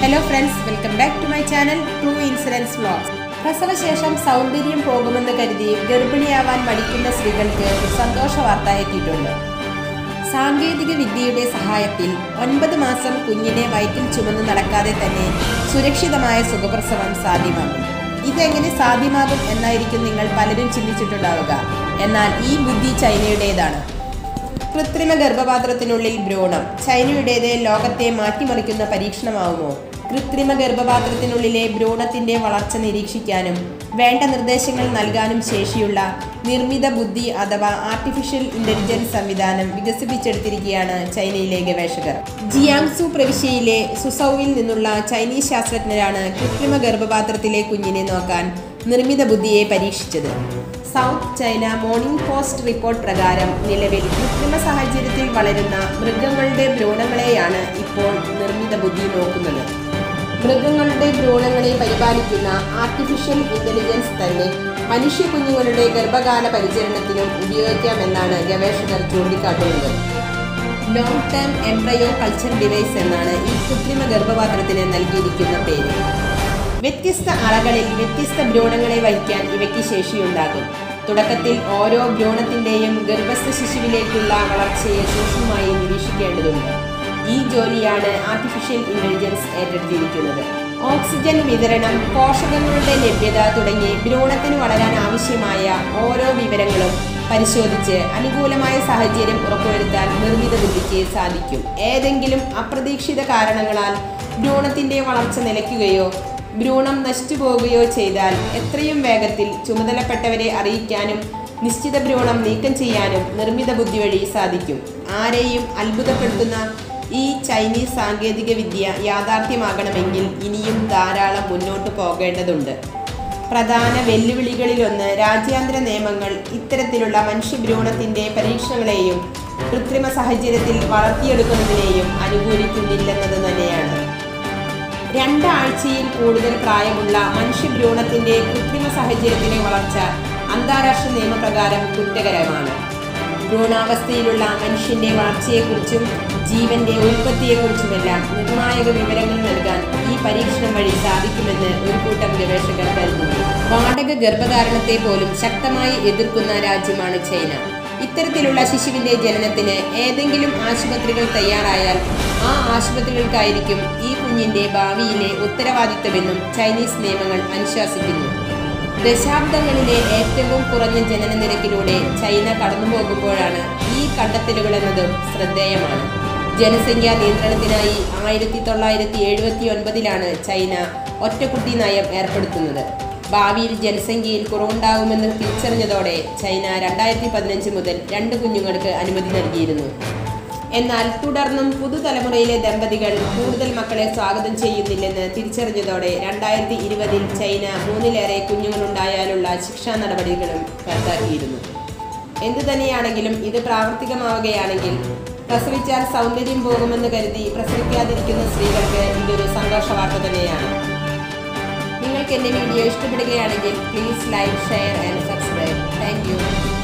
hello friends welcome back to my channel true insurance vlogs പ്രസവശേഷം സൗന്ദര്യം പോകുമെന്ന് കരുതി ഗർഭിണിയാവാൻ മടിക്കുന്ന സ്ത്രീകൾക്ക് ഒരു സന്തോഷ വാർത്ത എത്തിയിട്ടുണ്ട് സാങ്കേതിക വിദ്യയുടെ സഹായത്തിൽ ഒൻപത് മാസം കുഞ്ഞിനെ വയറ്റിൽ ചുമന്ന് നടക്കാതെ തന്നെ സുരക്ഷിതമായ സുഖപ്രസവം സാധ്യമാകും ഇതെങ്ങനെ സാധ്യമാകും എന്നായിരിക്കും നിങ്ങൾ പലരും ചിന്തിച്ചിട്ടുണ്ടാവുക എന്നാൽ ഈ ബുദ്ധി ചൈനയുടേതാണ് കൃത്രിമ ഗർഭപാത്രത്തിനുള്ളിൽ ഭ്രൂണം ചൈനയുടേത് ലോകത്തെ മാറ്റിമറിക്കുന്ന പരീക്ഷണമാവുമോ കൃത്രിമ ഗർഭപാത്രത്തിനുള്ളിലെ ഭ്രൂണത്തിന്റെ വളർച്ച നിരീക്ഷിക്കാനും വേണ്ട നിർദ്ദേശങ്ങൾ നൽകാനും ശേഷിയുള്ള നിർമ്മിത ബുദ്ധി അഥവാ ആർട്ടിഫിഷ്യൽ ഇന്റലിജൻസ് സംവിധാനം വികസിപ്പിച്ചെടുത്തിരിക്കുകയാണ് ചൈനയിലെ ഗവേഷകർ ജിയാങ്സു പ്രവിശ്യയിലെ സുസൌവിൽ നിന്നുള്ള ചൈനീസ് ശാസ്ത്രജ്ഞരാണ് കൃത്രിമ ഗർഭപാത്രത്തിലെ കുഞ്ഞിനെ നോക്കാൻ നിർമ്മിത ബുദ്ധിയെ പരീക്ഷിച്ചത് South China Morning Post report പ്രകാരം നിലവിൽ കൃത്രിമ സാഹചര്യത്തിൽ വളരുന്ന മൃഗങ്ങളുടെ ഭ്രൂണങ്ങളെയാണ് ഇപ്പോൾ നിർമ്മിത ബുദ്ധി നോക്കുന്നത് മൃഗങ്ങളുടെ ഭ്രൂണങ്ങളെ പരിപാലിക്കുന്ന ആർട്ടിഫിഷ്യൽ ഇന്റലിജൻസ് തന്നെ മനുഷ്യ കുഞ്ഞുങ്ങളുടെ ഗർഭകാല പരിചരണത്തിനും ഉപയോഗിക്കാമെന്നാണ് ഗവേഷകർ ചൂണ്ടിക്കാട്ടുന്നത് long term embryo culture device എന്നാണ് ഈ കൃത്രിമ ഗർഭപാത്രത്തിന് നൽകിയിരിക്കുന്ന പേര് വ്യത്യസ്ത അളകളിൽ വ്യത്യസ്ത ഭ്രൂണങ്ങളെ വഹിക്കാൻ ഇവയ്ക്ക് ശേഷിയുണ്ടാകും തുടക്കത്തിൽ ഓരോ ഭ്രൂണത്തിന്റെയും ഗർഭസ്ഥ ശിശുവിലേക്കുള്ള വളർച്ചയെ സൂക്ഷ്മമായി നിരീക്ഷിക്കേണ്ടതുണ്ട് ഈ ജോലിയാണ് ആർട്ടിഫിഷ്യൽ ഇന്റലിജൻസ് ഏറ്റെടുത്തിരിക്കുന്നത് ഓക്സിജൻ വിതരണം പോഷകങ്ങളുടെ ലഭ്യത തുടങ്ങി ഭ്രൂണത്തിന് വളരാൻ ആവശ്യമായ ഓരോ വിവരങ്ങളും പരിശോധിച്ച് അനുകൂലമായ സാഹചര്യം ഉറപ്പുവരുത്താൻ നിർമ്മിത ബുദ്ധിക്ക് സാധിക്കും ഏതെങ്കിലും അപ്രതീക്ഷിത കാരണങ്ങളാൽ ഭ്രൂണത്തിന്റെ വളർച്ച നിലയ്ക്കുകയോ ഭ്രൂണം നശിച്ചു പോവുകയോ ചെയ്താൽ എത്രയും വേഗത്തിൽ ചുമതലപ്പെട്ടവരെ അറിയിക്കാനും നിശ്ചിത ഭ്രൂണം നീക്കം ചെയ്യാനും നിർമ്മിത ബുദ്ധി വഴി സാധിക്കും ആരെയും അത്ഭുതപ്പെടുത്തുന്ന ഈ ചൈനീസ് സാങ്കേതിക വിദ്യ യാഥാർത്ഥ്യമാകണമെങ്കിൽ ഇനിയും ധാരാളം മുന്നോട്ട് പോകേണ്ടതുണ്ട് പ്രധാന വെല്ലുവിളികളിലൊന്ന് രാജ്യാന്തര നിയമങ്ങൾ ഇത്തരത്തിലുള്ള മനുഷ്യഭ്രൂണത്തിന്റെ പരീക്ഷണങ്ങളെയും കൃത്രിമ സാഹചര്യത്തിൽ വളർത്തിയെടുക്കുന്നതിനെയും അനുകൂലിക്കുന്നില്ലെന്നത് തന്നെയാണ് രണ്ടാഴ്ചയിൽ കൂടുതൽ പ്രായമുള്ള മനുഷ്യഭ്രൂണത്തിന്റെ കൃത്രിമ സാഹചര്യത്തിലെ വളർച്ച അന്താരാഷ്ട്ര നിയമപ്രകാരം കുറ്റകരമാണ് ഭ്രൂണാവസ്ഥയിലുള്ള മനുഷ്യന്റെ വളർച്ചയെക്കുറിച്ചും ജീവന്റെ ഉൽപ്പത്തിയെക്കുറിച്ചുമെല്ലാം നിർണായക വിവരങ്ങൾ നൽകാൻ ഈ പരീക്ഷണം വഴി സാധിക്കുമെന്ന് ഒരു കൂട്ടം ഗവേഷകർ കരുതുന്നു വാടക ഗർഭധാരണത്തെ പോലും ശക്തമായി എതിർക്കുന്ന രാജ്യമാണ് ചൈന ഇത്തരത്തിലുള്ള ശിശുവിന്റെ ജനനത്തിന് ഏതെങ്കിലും ആശുപത്രികൾ തയ്യാറായാൽ ആ ആശുപത്രികൾക്കായിരിക്കും ഈ കുഞ്ഞിന്റെ ഭാവിയിലെ ഉത്തരവാദിത്തമെന്നും ചൈനീസ് നിയമങ്ങൾ അനുശാസിക്കുന്നു ദശാബ്ദങ്ങളിലെ ഏറ്റവും കുറഞ്ഞ ജനന നിരക്കിലൂടെ ചൈന കടന്നുപോകുമ്പോഴാണ് ഈ കണ്ടെത്തലുകൾ എന്നതും ശ്രദ്ധേയമാണ് ജനസംഖ്യാ നിയന്ത്രണത്തിനായി ആയിരത്തി തൊള്ളായിരത്തി എഴുപത്തി ഒൻപതിലാണ് ചൈന ഒറ്റക്കുട്ടി നയം ഏർപ്പെടുത്തുന്നത് ഭാവിയിൽ ജനസംഖ്യയിൽ കുറവുണ്ടാകുമെന്ന് തിരിച്ചറിഞ്ഞതോടെ ചൈന രണ്ടായിരത്തി പതിനഞ്ച് മുതൽ രണ്ട് കുഞ്ഞുങ്ങൾക്ക് അനുമതി നൽകിയിരുന്നു എന്നാൽ തുടർന്നും പുതുതലമുറയിലെ ദമ്പതികൾ കൂടുതൽ മക്കളെ സ്വാഗതം ചെയ്യുന്നില്ലെന്ന് തിരിച്ചറിഞ്ഞതോടെ രണ്ടായിരത്തി ഇരുപതിൽ ചൈന മൂന്നിലേറെ കുഞ്ഞുങ്ങളുണ്ടായാലുള്ള ശിക്ഷാ നടപടികളും റദ്ദാക്കിയിരുന്നു എന്തു തന്നെയാണെങ്കിലും ഇത് പ്രാവർത്തികമാവുകയാണെങ്കിൽ പ്രസവിച്ചാൽ സൗന്ദര്യം പോകുമെന്ന് കരുതി പ്രസവിക്കാതിരിക്കുന്ന സ്ത്രീകൾക്ക് ഇതൊരു സന്തോഷ വാർത്ത തന്നെയാണ് നിങ്ങൾക്ക് എൻ്റെ വീഡിയോ ഇഷ്ടപ്പെടുകയാണെങ്കിൽ please like share and subscribe thank U